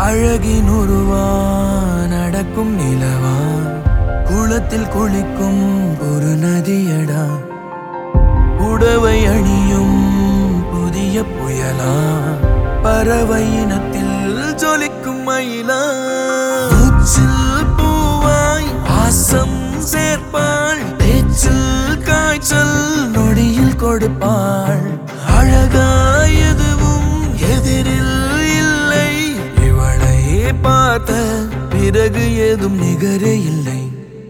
அழகின் உருவா நடக்கும் நிலவா குளத்தில் குளிக்கும் ஒரு நதியடா உடவை அணியும் புதிய புயலா பறவை இனத்தில் ஜொலிக்கும் மயிலா உச்சில் பூவாய் வாசம் சேர்ப்பாள் பேச்சில் காய்ச்சல் நொடியில் கொடுப்பாள் அழகாய் எதுவும் எதிரில் இல்லை இவளை பார்த்த பிறகு ஏதும் நிகரே இல்லை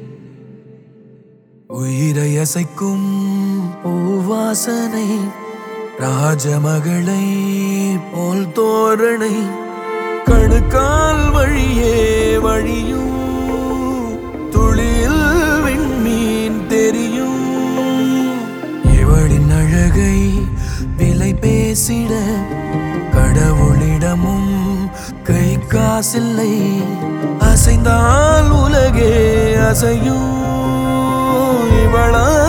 உயிரை அசைக்கும் பூவாசனை ராஜமகளை போல் தோரணை கடுக்கால் வழியே வழியும் துளியில் விண்மீன் தெரியும் இவளின் அழகை விலை பேசிட கடவுளிடமும் கை காசில்லை அசைந்தால் உலகே அசையும் இவளா